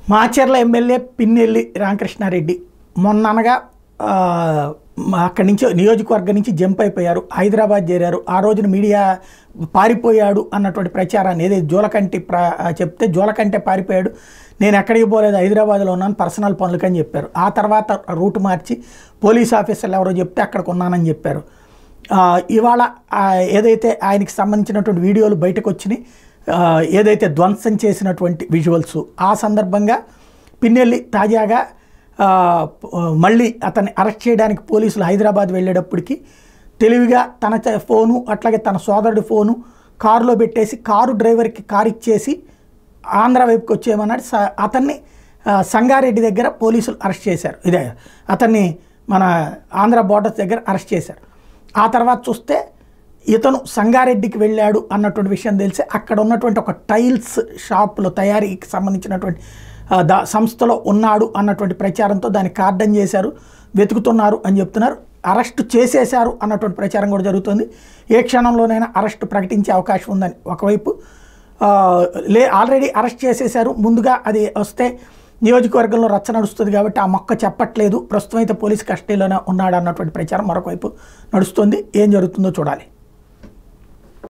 Macherla MLA Pinnelli Ramakrishna Reddy మొన్న అనగా ఆ, మా అక్కడి నుంచి నియోజకవర్గం నుంచి జంప్ అయిపోయారు హైదరాబాద్ చేరారు ఆ రోజున మీడియా పారిపోయాడు అన్నటువంటి ప్రచారాన్ని ఏదైతే జోలకంటి ప్ర చెప్తే జోలకంటే పారిపోయాడు నేను ఎక్కడికి పోలేదు హైదరాబాద్లో ఉన్నాను పర్సనల్ పనులకని చెప్పారు ఆ తర్వాత రూట్ మార్చి పోలీస్ ఆఫీసర్లు ఎవరో చెప్తే అక్కడికి ఉన్నానని చెప్పారు ఆ, ఇవాళ ఆ, ఏదైతే ఆయనకి సంబంధించినటువంటి వీడియోలు బయటకు వచ్చినాయి ఆ, ఏదైతే ధ్వంసం చేసినటువంటి విజువల్స్ ఆ సందర్భంగా పిన్నెల్లి తాజాగా ఆ, మళ్ళీ అతన్ని అరెస్ట్ చేయడానికి పోలీసులు హైదరాబాద్ వెళ్ళేటప్పటికి తెలివిగా తన చ- ఫోను అట్లాగే తన సోదరుడి ఫోను కారులో పెట్టేసి కారు డ్రైవర్కి కారు ఇచ్చేసి ఆంధ్ర వైపుకి వచ్చేయమన్నాడు స- అతన్ని ఆ, సంగారెడ్డి దగ్గర పోలీసులు అరెస్ట్ చేశారు ఇదే అతన్ని మన ఆంధ్ర బోర్డర్స్ దగ్గర అరెస్ట్ చేశారు ఆ తర్వాత చూస్తే ఇతను సంగారెడ్డికి వెళ్ళాడు అన్నటువంటి విషయం తెలిసి అక్కడ ఉన్నటువంటి ఒక టైల్స్ షాపులో తయారీకి సంబంధించినటువంటి ఆ, దా సంస్థలో ఉన్నాడు అన్నటువంటి ప్రచారంతో దాన్ని కార్డన్ చేశారు వెతుకుతున్నారు అని చెప్తున్నారు అరెస్ట్ చేసేశారు అన్నటువంటి ప్రచారం కూడా జరుగుతుంది ఏ క్షణంలోనైనా అరెస్ట్ ప్రకటించే అవకాశం ఉందని ఒకవైపు ఆ, లే ఆల్రెడీ అరెస్ట్ చేసేశారు ముందుగా అది వస్తే నియోజకవర్గంలో రచ్చ నడుస్తుంది కాబట్టి ఆ మొక్క చెప్పట్లేదు ప్రస్తుతం అయితే పోలీస్ కస్టడీలోనే ఉన్నాడు అన్నటువంటి ప్రచారం మరొక వైపు నడుస్తుంది ఏం జరుగుతుందో చూడాలి